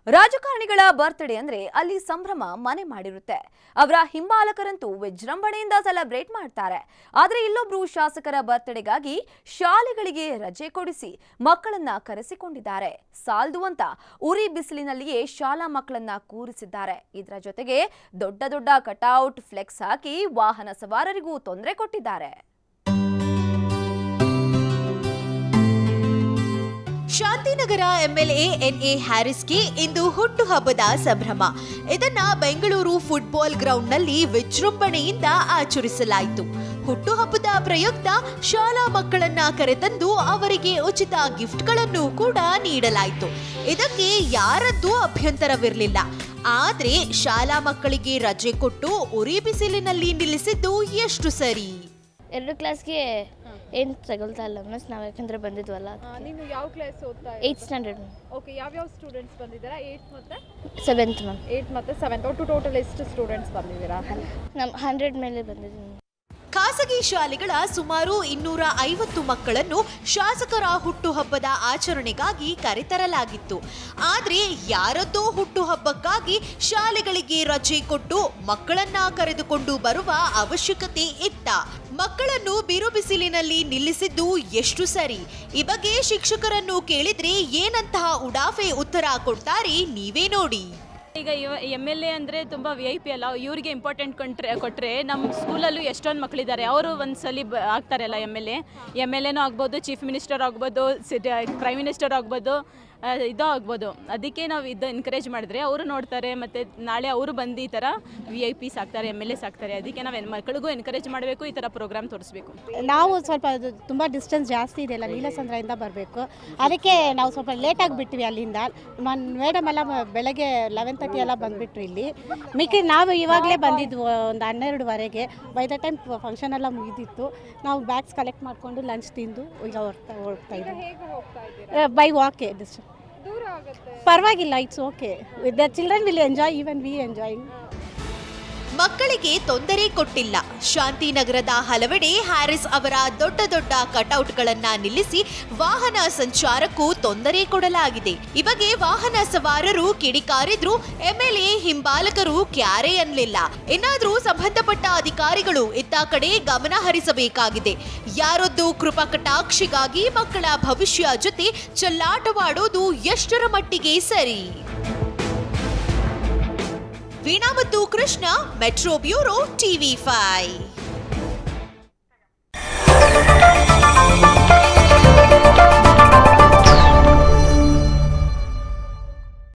ರಾಜಕಾರಣಿಗಳ ಬರ್ತ್ಡೇ ಅಂದ್ರೆ ಅಲ್ಲಿ ಸಂಭ್ರಮ ಮನೆ ಮಾಡಿರುತ್ತೆ ಅವರ ಹಿಂಬಾಲಕರಂತೂ ವಿಜೃಂಭಣೆಯಿಂದ ಸೆಲೆಬ್ರೇಟ್ ಮಾಡ್ತಾರೆ ಆದ್ರೆ ಇಲ್ಲೊಬ್ರು ಶಾಸಕರ ಬರ್ತ್ಡೇಗಾಗಿ ಶಾಲೆಗಳಿಗೆ ರಜೆ ಕೊಡಿಸಿ ಮಕ್ಕಳನ್ನ ಕರೆಸಿಕೊಂಡಿದ್ದಾರೆ ಸಾಲ್ದು ಅಂತ ಉರಿ ಬಿಸಿಲಿನಲ್ಲಿಯೇ ಶಾಲಾ ಮಕ್ಕಳನ್ನ ಕೂರಿಸಿದ್ದಾರೆ ಇದರ ಜೊತೆಗೆ ದೊಡ್ಡ ದೊಡ್ಡ ಕಟೌಟ್ ಫ್ಲೆಕ್ಸ್ ಹಾಕಿ ವಾಹನ ಸವಾರರಿಗೂ ತೊಂದರೆ ಕೊಟ್ಟಿದ್ದಾರೆ ಶಾಂತಿನಗರ ಎಂಎಲ್ಎ ಎನ್ಎ ಹ್ಯಾರಿಸ್ಗೆ ಇಂದು ಹುಟ್ಟುಹಬ್ಬದ ಸಂಭ್ರಮ ಇದನ್ನ ಬೆಂಗಳೂರು ಫುಟ್ಬಾಲ್ ಗ್ರೌಂಡ್ನಲ್ಲಿ ವಿಜೃಂಭಣೆಯಿಂದ ಆಚರಿಸಲಾಯಿತು ಹುಟ್ಟುಹಬ್ಬದ ಪ್ರಯುಕ್ತ ಶಾಲಾ ಮಕ್ಕಳನ್ನ ಕರೆತಂದು ಅವರಿಗೆ ಉಚಿತ ಗಿಫ್ಟ್ಗಳನ್ನು ಕೂಡ ನೀಡಲಾಯಿತು ಇದಕ್ಕೆ ಯಾರದ್ದೂ ಅಭ್ಯಂತರವಿರಲಿಲ್ಲ ಆದ್ರೆ ಶಾಲಾ ಮಕ್ಕಳಿಗೆ ರಜೆ ಕೊಟ್ಟು ಉರಿ ಬಿಸಿಲಿನಲ್ಲಿ ನಿಲ್ಲಿಸಿದ್ದು ಎಷ್ಟು ಸರಿ ಎರಡು ಕ್ಲಾಸ್ಗೆ ಏನು ತಗೊಳ್ತಾ ಇಲ್ಲ ಮಿಸ್ ನಾವು ಯಾಕಂದರೆ ಬಂದಿದ್ವಲ್ಲ ಆ, ನೀನು ಯಾವ ಕ್ಲಾಸ್ ಓದ್ತಾ ಏಯ್ತ್ ಸ್ಟ್ಯಾಂಡರ್ಡ್ ಓಕೆ ಯಾವ್ಯಾವ ಸ್ಟೂಡೆಂಟ್ಸ್ ಬಂದಿದ್ದೀರಾ ಏಯ್ತ್ ಮತ್ತೆ ಸೆವೆಂತ್ ಮ್ಯಾಮ್ ಏಯ್ತ್ ಮತ್ತೆ ಸೆವೆಂತ್ ಒಟ್ಟು ಟೋಟಲ್ ಎಷ್ಟು ಸ್ಟೂಡೆಂಟ್ಸ್ ಬಂದಿದ್ದೀರಾ ನಮ್ಮ ಹಂಡ್ರೆಡ್ ಮೇಲೆ ಬಂದಿದ್ದೀನಿ ಖಾಸಗಿ ಶಾಲೆಗಳ ಸುಮಾರು ಇನ್ನೂರ ಐವತ್ತು ಮಕ್ಕಳನ್ನು ಶಾಸಕರ ಹುಟ್ಟುಹಬ್ಬದ ಆಚರಣೆಗಾಗಿ ಕರೆತರಲಾಗಿತ್ತು ಆದ್ರೆ ಯಾರದ್ದೋ ಹುಟ್ಟುಹಬ್ಬಕ್ಕಾಗಿ ಶಾಲೆಗಳಿಗೆ ರಜೆ ಕೊಟ್ಟು ಮಕ್ಕಳನ್ನ ಕರೆದುಕೊಂಡು ಬರುವ ಅವಶ್ಯಕತೆ ಇತ್ತ ಮಕ್ಕಳನ್ನು ಬಿರು ಬಿಸಿಲಿನಲ್ಲಿ ನಿಲ್ಲಿಸಿದ್ದು ಎಷ್ಟು ಸರಿ ಈ ಬಗ್ಗೆ ಶಿಕ್ಷಕರನ್ನು ಕೇಳಿದ್ರೆ ಏನಂತಹ ಉಡಾಫೆ ಉತ್ತರ ಕೊಡ್ತಾರೆ ನೀವೇ ನೋಡಿ ಈಗ ಇವ ಎಮ್ ಎಲ್ ಎ ಅಂದರೆ ತುಂಬ ವಿ ಐ ಪಿ ಅಲ್ಲ ಇವ್ರಿಗೆ ಇಂಪಾರ್ಟೆಂಟ್ ಕೊಟ್ರೆ ಕೊಟ್ಟರೆ ನಮ್ಮ ಸ್ಕೂಲಲ್ಲೂ ಎಷ್ಟೊಂದು ಮಕ್ಕಳಿದ್ದಾರೆ ಅವರು ಒಂದು ಸಲ ಬ ಆಗ್ತಾರಲ್ಲ M L A M L ಎನೂ ಆಗ್ಬೋದು ಚೀಫ್ ಮಿನಿಸ್ಟರ್ ಆಗ್ಬೋದು ಸಿಟಿ ಪ್ರೈಮ್ ಮಿನಿಸ್ಟರ್ ಆಗ್ಬೋದು ಆ, ಇದು ಆಗ್ಬೋದು ಅದಕ್ಕೆ ನಾವು ಇದು ಎನ್ಕರೇಜ್ ಮಾಡಿದ್ರೆ ಅವರು ನೋಡ್ತಾರೆ ಮತ್ತು ನಾಳೆ ಅವರು ಬಂದು ಈ ಥರ ವಿ ಐ ಪಿಸ್ ಆಗ್ತಾರೆ ಎಮ್ ಎಲ್ ಎಸ್ ಆಗ್ತಾರೆ ಅದಕ್ಕೆ ನಾವು ಹೆಣ್ ಮಕ್ಕಳಿಗೂ ಎನ್ಕರೇಜ್ ಮಾಡಬೇಕು ಈ ಥರ ಪ್ರೋಗ್ರಾಮ್ ತೋರಿಸ್ಬೇಕು ನಾವು ಸ್ವಲ್ಪ ಅದು ತುಂಬ ಡಿಸ್ಟೆನ್ಸ್ ಜಾಸ್ತಿ ಇದೆಯಲ್ಲ ನೀಲಸಂದ್ರದಿಂದ ಬರಬೇಕು ಅದಕ್ಕೆ ನಾವು ಸ್ವಲ್ಪ ಲೇಟಾಗಿ ಬಿಟ್ವಿ ಅಲ್ಲಿಂದ ಮೇಡಮ್ ಎಲ್ಲ ಬ- ಬೆಳಗ್ಗೆ ಲೆವೆನ್ ತರ್ಟಿ ಎಲ್ಲ ಬಂದುಬಿಟ್ರು ಇಲ್ಲಿ ಮಿಕ್ಕಿ ನಾವು ಇವಾಗಲೇ ಬಂದಿದ್ವು ಒಂದು ಹನ್ನೆರಡುವರೆಗೆ ಬೈ ದ ಟೈಮ್ ಫಂಕ್ಷನ್ ಎಲ್ಲ ಮುಗಿದಿತ್ತು ನಾವು ಬ್ಯಾಗ್ಸ್ ಕಲೆಕ್ಟ್ ಮಾಡಿಕೊಂಡು ಲಂಚ್ ತಿಂದು ಈಗ ಹೊರ್ತಾ ಹೋಗ್ತಾ ಇದ್ದೀವಿ ಹೇಗೆ ಹೋಗ್ತಾ ಇದ್ದೀರಾ ಬೈ ವಾಕೆ ದಿಸ್ ದೂರ ಆಗುತ್ತೆ ಪರವಾಗಿಲ್ಲ it's okay the children will enjoy even we enjoying ಮಕ್ಕಳಿಗೆ ತೊಂದರೆ ಕೊಟ್ಟಿಲ್ಲ ಶಾಂತಿನಗರದ ಹಲವೆಡೆ ಹ್ಯಾರಿಸ್ ಅವರ ದೊಡ್ಡ ದೊಡ್ಡ ಕಟೌಟ್ಗಳನ್ನ ನಿಲ್ಲಿಸಿ ವಾಹನ ಸಂಚಾರಕ್ಕೂ ತೊಂದರೆ ಕೊಡಲಾಗಿದೆ ಈ ಬಗ್ಗೆ ವಾಹನ ಸವಾರರು ಕಿಡಿಕಾರಿದ್ರು ಎಂಎಲ್ಎ ಹಿಂಬಾಲಕರು ಕ್ಯಾರೆ ಅನ್ನಲಿಲ್ಲ ಇನ್ನಾದ್ರೂ ಸಂಬಂಧಪಟ್ಟ ಅಧಿಕಾರಿಗಳು ಇತ್ತ ಕಡೆ ಗಮನ ಹರಿಸಬೇಕಾಗಿದೆ ಯಾರೊದ್ದು ಕೃಪಾ ಕಟಾಕ್ಷಿಗಾಗಿ ಮಕ್ಕಳ ಭವಿಷ್ಯ ಜೊತೆ ಚೆಲ್ಲಾಟವಾಡೋದು ಎಷ್ಟರ ಮಟ್ಟಿಗೆ ಸರಿ ವೀಣಾ ಮತ್ತು Krishna metro bureau TV five